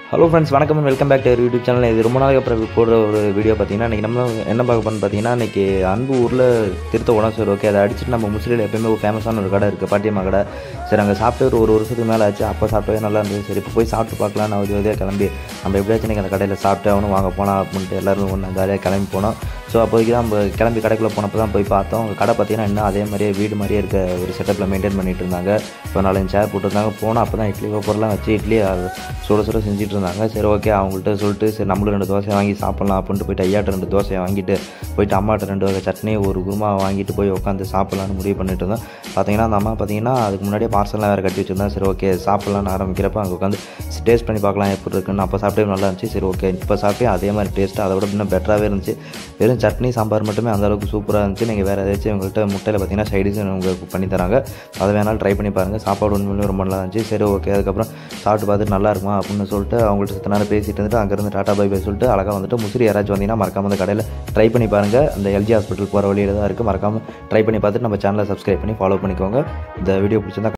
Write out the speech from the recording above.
hello friends வணக்கம் welcome back to YouTube channel இது ரொம்ப நாளைக்கு அப்புறம் போடுற ஒரு வீடியோ பார்த்தீங்கன்னா இன்றைக்கி நம்ம என்ன பார்க்க போகிறோம்னு பார்த்தீங்கன்னா இன்றைக்கி அன்பு ஊரில் திருத்த உடம்பு சரி ஓகே அதை அடிச்சுட்டு நம்ம முஸ்லீமில் எப்பயுமே ஒரு ஃபேமஸான ஒரு கடை இருக்குது பாட்டியம்மா கடை சரி அங்கே சாப்பிட்டு ஒரு ஒரு வருஷத்துக்கு மேலே ஆச்சு அப்போ சாப்பிட்டவே நல்லா இருந்தது சரி இப்போ போய் சாப்பிட்டு பார்க்கலாம் நான் உதவியாக கிளம்பி நம்ம எப்படியாச்சும் இன்றைக்கி அந்த கடையில் சாப்பிட்டு அவனும் வாங்க போனால் அப்படின்ட்டு எல்லோரும் ஒன்று ஜாலியாக கிளம்பி போனோம் ஸோ அப்போதைக்கு தான் நம்ம கிளம்பி கடைக்குள்ளே போனப்போ தான் போய் பார்த்தோம் அவங்க கடை பார்த்தீங்கன்னா இன்னும் அதே மாதிரியே வீடு மாதிரியே இருக்க ஒரு செட்டப்பில் மெயின்டைன் பண்ணிட்டு இருந்தாங்க இப்போ நாலஞ்சு சேர் போட்டிருந்தாங்க போனால் அப்போ தான் இட்லி பொருள்லாம் வச்சு இட்லி அது சுட சுட செஞ்சுட்டு இருந்தாங்க சரி ஓகே அவங்கள்ட்ட சொல்லிட்டு சரி நம்மளும் ரெண்டு தோசை வாங்கி சாப்பிட்லாம் அப்படின்ட்டு போயிட்டு ஐயாட்ட ரெண்டு தோசையை வாங்கிட்டு போயிட்டு அம்மாட்ட ரெண்டு வகை சட்னி ஒரு குருமா வாங்கிட்டு போய் உட்காந்து சாப்பிட்லான்னு முடிவு பண்ணிட்டு இருந்தோம் பார்த்தீங்கன்னா அந்த அம்மா பார்த்தீங்கன்னா அதுக்கு முன்னாடியே பார்சல்லாம் வேறு கட்டி வச்சிருந்தேன் சரி ஓகே சாப்பிட்லான்னு ஆரம்பிக்கிறப்ப அங்கே உட்காந்து டேஸ்ட் பண்ணி பார்க்கலாம் எப்படி இருக்குன்னு அப்போ சாப்பிட்டே நல்லா இருந்துச்சு சரி ஓகே இப்போ சாப்பிட்டே அதே மாதிரி டேஸ்ட்டு அதை விட இன்னும் பெட்டராகவே இருந்துச்சு வெறும் சட்னி சாம்பார் மட்டுமே அந்த அளவுக்கு சூப்பராக இருந்துச்சு நீங்கள் வேறு ஏதாச்சும் உங்கள்கிட்ட முட்டையில் பார்த்தீங்கன்னா சைடிஸ் உங்களுக்கு பண்ணி தராங்க அதை வேணாலும் ட்ரை பண்ணி பாருங்கள் சாப்பாடு உண்மையிலேயே ரொம்ப நல்லா இருந்துச்சு சரி ஓகே அதுக்கப்புறம் சாப்பிட்டு பார்த்துட்டு நல்லா இருக்குமா அப்படின்னு சொல்லிட்டு அவங்கள்ட்ட சித்த நேரம் பேசிட்டு இருந்துட்டு அங்கேருந்து டாட்டா பை பை சொல்லிட்டு அழகாக வந்துட்டு முசிறி யாராச்சும் வந்தீங்கன்னா மறக்காம அந்த கடையில் ட்ரை பண்ணி பாருங்கள் அந்த எல்ஜி ஹாஸ்பிட்டல் போகிற வழியில் தான் இருக்குது மறக்காமல் ட்ரை பண்ணி பார்த்துட்டு நம்ம சேனலை சப்ஸ்கிரைப் பண்ணி ஃபாலோ பண்ணிக்கோங்க இந்த வீடியோ பிடிச்சிருந்தா